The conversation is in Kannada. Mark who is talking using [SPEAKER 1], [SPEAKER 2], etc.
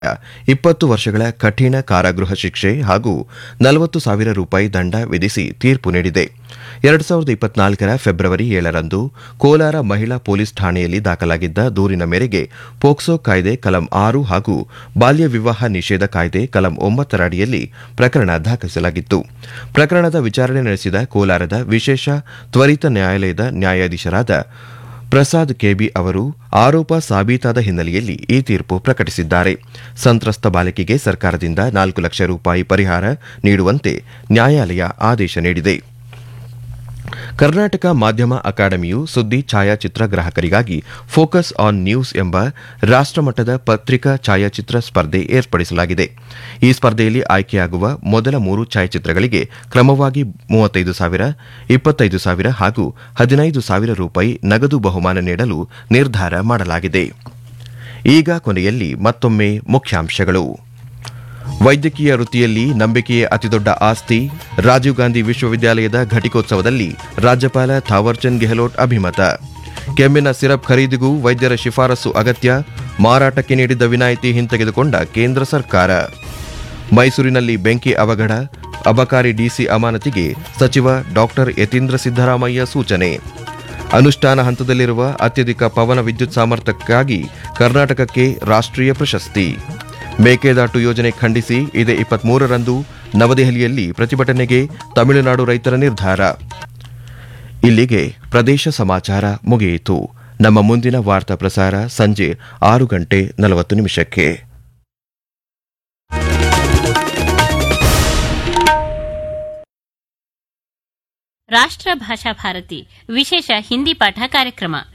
[SPEAKER 1] ಇಪ್ಪತ್ತು ವರ್ಷಗಳ ಕಠಿಣ ಕಾರಾಗೃಹ ಶಿಕ್ಷೆ ಹಾಗೂ ನಲವತ್ತು ಸಾವಿರ ರೂಪಾಯಿ ದಂಡ ವಿಧಿಸಿ ತೀರ್ಪು ನೀಡಿದೆ ಎರಡು ಸಾವಿರದ ಇಪ್ಪತ್ನಾಲ್ಕರ ಫೆಬ್ರವರಿ ಏಳರಂದು ಕೋಲಾರ ಮಹಿಳಾ ಪೊಲೀಸ್ ಠಾಣೆಯಲ್ಲಿ ದಾಖಲಾಗಿದ್ದ ದೂರಿನ ಮೇರೆಗೆ ಪೋಕ್ಸೋ ಕಾಯ್ದೆ ಕಲಂ ಆರು ಹಾಗೂ ಬಾಲ್ಯ ವಿವಾಹ ನಿಷೇಧ ಕಾಯ್ದೆ ಕಲಂ ಒಂಬತ್ತರ ಅಡಿಯಲ್ಲಿ ಪ್ರಕರಣ ದಾಖಲಿಸಲಾಗಿತ್ತು ಪ್ರಕರಣದ ವಿಚಾರಣೆ ನಡೆಸಿದ ಕೋಲಾರದ ವಿಶೇಷ ತ್ವರಿತ ನ್ಯಾಯಾಲಯದ ನ್ಯಾಯಾಧೀಶರಾದ ಪ್ರಸಾದ್ ಕೆಬಿ ಅವರು ಆರೋಪ ಸಾಬೀತಾದ ಹಿನ್ನೆಲೆಯಲ್ಲಿ ಈ ತೀರ್ಪು ಪ್ರಕಟಿಸಿದ್ದಾರೆ ಸಂತ್ರಸ್ತ ಬಾಲಕಿಗೆ ಸರ್ಕಾರದಿಂದ ನಾಲ್ಕು ಲಕ್ಷ ರೂಪಾಯಿ ಪರಿಹಾರ ನೀಡುವಂತೆ ನ್ಯಾಯಾಲಯ ಆದೇಶ ನೀಡಿದೆ ಕರ್ನಾಟಕ ಮಾಧ್ಯಮ ಅಕಾಡೆಮಿಯು ಸುದ್ದಿ ಛಾಯಾಚಿತ್ರ ಗ್ರಾಹಕರಿಗಾಗಿ ಫೋಕಸ್ ಆನ್ ನ್ಯೂಸ್ ಎಂಬ ರಾಷ್ಟಮಟ್ಟದ ಪತ್ರಿಕಾ ಛಾಯಾಚಿತ್ರ ಸ್ಪರ್ಧೆ ಏರ್ಪಡಿಸಲಾಗಿದೆ ಈ ಸ್ಪರ್ಧೆಯಲ್ಲಿ ಆಯ್ಕೆಯಾಗುವ ಮೊದಲ ಮೂರು ಛಾಯಾಚಿತ್ರಗಳಿಗೆ ಕ್ರಮವಾಗಿ ಮೂವತ್ತೈದು ಸಾವಿರ ಇಪ್ಪತ್ತೈದು ಸಾವಿರ ಹಾಗೂ ಹದಿನೈದು ಸಾವಿರ ರೂಪಾಯಿ ನಗದು ಬಹುಮಾನ ನೀಡಲು ನಿರ್ಧಾರ ಮಾಡಲಾಗಿದೆ ಈಗ ಕೊನೆಯಲ್ಲಿ ಮತ್ತೊಮ್ಮೆ ಮುಖ್ಯಾಂಶಗಳು ವೈದ್ಯಕೀಯ ವೃತ್ತಿಯಲ್ಲಿ ನಂಬಿಕೆಯೇ ಅತಿದೊಡ್ಡ ಆಸ್ತಿ ರಾಜೀವ್ ಗಾಂಧಿ ವಿಶ್ವವಿದ್ಯಾಲಯದ ಘಟಿಕೋತ್ಸವದಲ್ಲಿ ರಾಜ್ಯಪಾಲ ಥಾವರ್ಚಂದ್ ಗೆಹ್ಲೋಟ್ ಅಭಿಮತ ಕೆಮ್ಮಿನ ಸಿರಪ್ ಖರೀದಿಗೂ ವೈದ್ಯರ ಶಿಫಾರಸು ಅಗತ್ಯ ಮಾರಾಟಕ್ಕೆ ನೀಡಿದ್ದ ವಿನಾಯಿತಿ ಹಿಂತೆಗೆದುಕೊಂಡ ಕೇಂದ್ರ ಸರ್ಕಾರ ಮೈಸೂರಿನಲ್ಲಿ ಬೆಂಕಿ ಅವಘಡ ಅಬಕಾರಿ ಡಿಸಿ ಅಮಾನತಿಗೆ ಸಚಿವ ಡಾಕ್ಟರ್ ಯತೀಂದ್ರ ಸಿದ್ದರಾಮಯ್ಯ ಸೂಚನೆ ಅನುಷ್ಠಾನ ಹಂತದಲ್ಲಿರುವ ಅತ್ಯಧಿಕ ಪವನ ವಿದ್ಯುತ್ ಸಾಮರ್ಥ್ಯಕ್ಕಾಗಿ ಕರ್ನಾಟಕಕ್ಕೆ ರಾಷ್ಟ್ರೀಯ ಪ್ರಶಸ್ತಿ ಮೇಕೆದಾಟು ಯೋಜನೆ ಖಂಡಿಸಿ ಇದೇ ಇಪ್ಪತ್ಮೂರರಂದು ನವದೆಹಲಿಯಲ್ಲಿ ಪ್ರತಿಭಟನೆಗೆ ತಮಿಳುನಾಡು ರೈತರ ನಿರ್ಧಾರ ಇಲ್ಲಿಗೆ ಪ್ರದೇಶ ಸಮಾಚಾರ ಮುಗಿಯಿತು ನಮ್ಮ ಮುಂದಿನ ವಾರ್ತಾ ಪ್ರಸಾರ ಸಂಜೆ ಆರು ಗಂಟೆ ನಲವತ್ತು ನಿಮಿಷಕ್ಕೆ
[SPEAKER 2] ರಾಷ್ಟ್ರ ಭಾಷಾ ಭಾರತಿ ವಿಶೇಷ ಹಿಂದಿ ಪಾಠ ಕಾರ್ಯಕ್ರಮ